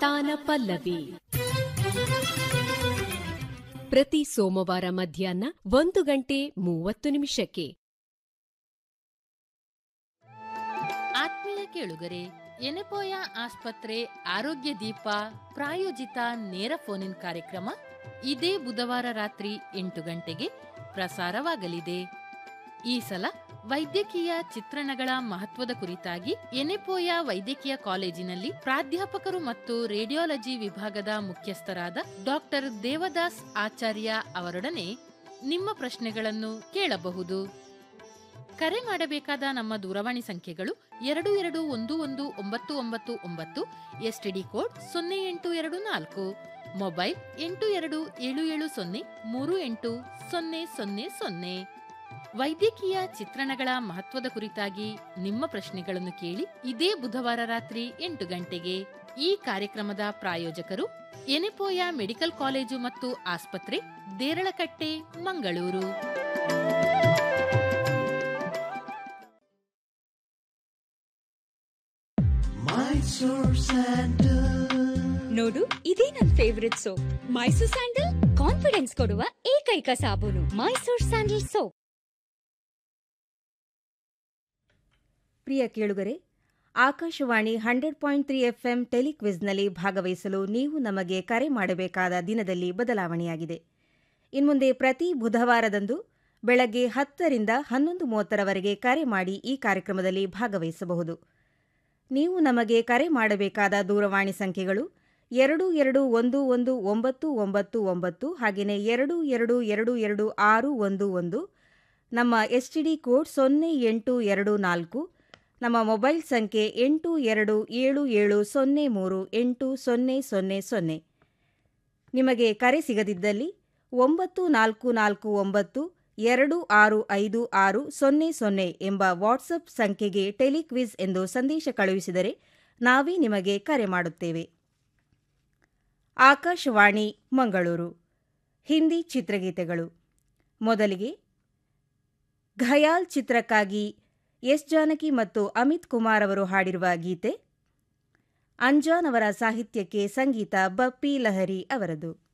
ತಾನ ಪಲ್ಲವಿ ಪ್ರತಿ ಸೋಮವಾರ ಮಧ್ಯಾಹ್ನ ಒಂದು ಗಂಟೆ ಮೂವತ್ತು ನಿಮಿಷಕ್ಕೆ ಆತ್ಮೀಯ ಕೇಳುಗರೆ ಎನೆಪೋಯ ಆಸ್ಪತ್ರೆ ಆರೋಗ್ಯ ದೀಪ ಪ್ರಾಯೋಜಿತ ನೇರ ಫೋನ್ ಕಾರ್ಯಕ್ರಮ ಇದೇ ಬುಧವಾರ ರಾತ್ರಿ ಎಂಟು ಗಂಟೆಗೆ ಪ್ರಸಾರವಾಗಲಿದೆ ಈ ಸಲ ವೈದ್ಯಕೀಯ ಚಿತ್ರಣಗಳ ಮಹತ್ವದ ಕುರಿತಾಗಿ ಎನೆಪೋಯ ವೈದ್ಯಕೀಯ ಕಾಲೇಜಿನಲ್ಲಿ ಪ್ರಾಧ್ಯಾಪಕರು ಮತ್ತು ರೇಡಿಯಾಲಜಿ ವಿಭಾಗದ ಮುಖ್ಯಸ್ಥರಾದ ಡಾಕ್ಟರ್ ದೇವದಾಸ್ ಆಚಾರ್ಯ ಅವರೊಡನೆ ನಿಮ್ಮ ಪ್ರಶ್ನೆಗಳನ್ನು ಕೇಳಬಹುದು ಕರೆ ಮಾಡಬೇಕಾದ ನಮ್ಮ ದೂರವಾಣಿ ಸಂಖ್ಯೆಗಳು ಎರಡು ಎರಡು ಒಂದು ಒಂದು ಒಂಬತ್ತು ಒಂಬತ್ತು ಒಂಬತ್ತು ಎಸ್ಟಿಡಿ ಕೋಡ್ ಸೊನ್ನೆ ಎಂಟು ಎರಡು ನಾಲ್ಕು ಮೊಬೈಲ್ ಎಂಟು ಎರಡು ಏಳು ಏಳು ಸೊನ್ನೆ ಮೂರು ಎಂಟು ಸೊನ್ನೆ ಸೊನ್ನೆ ಸೊನ್ನೆ ವೈದ್ಯಕೀಯ ಚಿತ್ರಣಗಳ ಮಹತ್ವದ ಕುರಿತಾಗಿ ನಿಮ್ಮ ಪ್ರಶ್ನೆಗಳನ್ನು ಕೇಳಿ ಇದೇ ಬುಧವಾರ ರಾತ್ರಿ ಎಂಟು ಗಂಟೆಗೆ ಈ ಕಾರ್ಯಕ್ರಮದ ಪ್ರಾಯೋಜಕರು ಎನೆಪೋಯ ಮೆಡಿಕಲ್ ಕಾಲೇಜು ಮತ್ತು ಆಸ್ಪತ್ರೆ ದೇರಳಕಟ್ಟೆ ಮಂಗಳೂರು ನೋಡು ಇದೇ ನನ್ favourite soap Mysore sandal confidence ಕೊಡುವ ಏಕೈಕ ಸಾಬೂನು ಮೈಸೂರ್ ಸ್ಯಾಂಡಲ್ ಸೋಪ್ ಪ್ರಿಯ ಕೇಳುಗರೆ Akashvani hundred point three FM ಟೆಲಿಕ್ವಿಜ್ನಲ್ಲಿ ಭಾಗವಹಿಸಲು ನೀವು ನಮಗೆ ಕರೆ ಮಾಡಬೇಕಾದ ದಿನದಲ್ಲಿ ಬದಲಾವಣೆಯಾಗಿದೆ ಇನ್ಮುಂದೆ ಪ್ರತಿ ಬುಧವಾರದಂದು ಬೆಳಗ್ಗೆ ಹತ್ತರಿಂದ ಹನ್ನೊಂದು ಮೂವತ್ತರವರೆಗೆ ಕರೆ ಮಾಡಿ ಈ ಕಾರ್ಯಕ್ರಮದಲ್ಲಿ ಭಾಗವಹಿಸಬಹುದು ನೀವು ನಮಗೆ ಕರೆ ಮಾಡಬೇಕಾದ ದೂರವಾಣಿ ಸಂಖ್ಯೆಗಳು ಎರಡು ಎರಡು ಒಂದು ಒಂದು ಒಂಬತ್ತು ಒಂಬತ್ತು ಒಂಬತ್ತು ಹಾಗೆಯೇ ಎರಡು ಎರಡು ಎರಡು ಎರಡು ಆರು ಒಂದು ಒಂದು ನಮ್ಮ ಎಸ್ಟಿಡಿ ಕೋಡ್ ಸೊನ್ನೆ ಎಂಟು ಎರಡು ನಾಲ್ಕು ನಮ್ಮ ಮೊಬೈಲ್ ಸಂಖ್ಯೆ ಎಂಟು ಎರಡು ಏಳು ಏಳು ಸೊನ್ನೆ ಮೂರು ಎಂಟು ಸೊನ್ನೆ ಸೊನ್ನೆ ಸೊನ್ನೆ ನಿಮಗೆ ಕರೆ ಸಿಗದಿದ್ದಲ್ಲಿ ಒಂಬತ್ತು ನಾಲ್ಕು ನಾಲ್ಕು ಒಂಬತ್ತು ಎರಡು ಆರು ಐದು ಆರು ಸೊನ್ನೆ ಸೊನ್ನೆ ಎಂಬ ವಾಟ್ಸಪ್ ಸಂಖ್ಯೆಗೆ ಟೆಲಿಕ್ವಿಸ್ ಎಂದು ಸಂದೇಶ ಕಳುಹಿಸಿದರೆ ನಾವೇ ನಿಮಗೆ ಕರೆ ಮಾಡುತ್ತೇವೆ ಆಕಾಶವಾಣಿ ಮಂಗಳೂರು ಹಿಂದಿ ಚಿತ್ರಗೀತೆಗಳು ಮೊದಲಿಗೆ ಘಯಾಲ್ ಚಿತ್ರಕ್ಕಾಗಿ ಎಸ್ ಜಾನಕಿ ಮತ್ತು ಅಮಿತ್ ಕುಮಾರ್ ಅವರು ಹಾಡಿರುವ ಗೀತೆ ಅಂಜಾನ್ ಅವರ ಸಾಹಿತ್ಯಕ್ಕೆ ಸಂಗೀತ ಬಪ್ಪಿ ಲಹರಿ ಅವರದು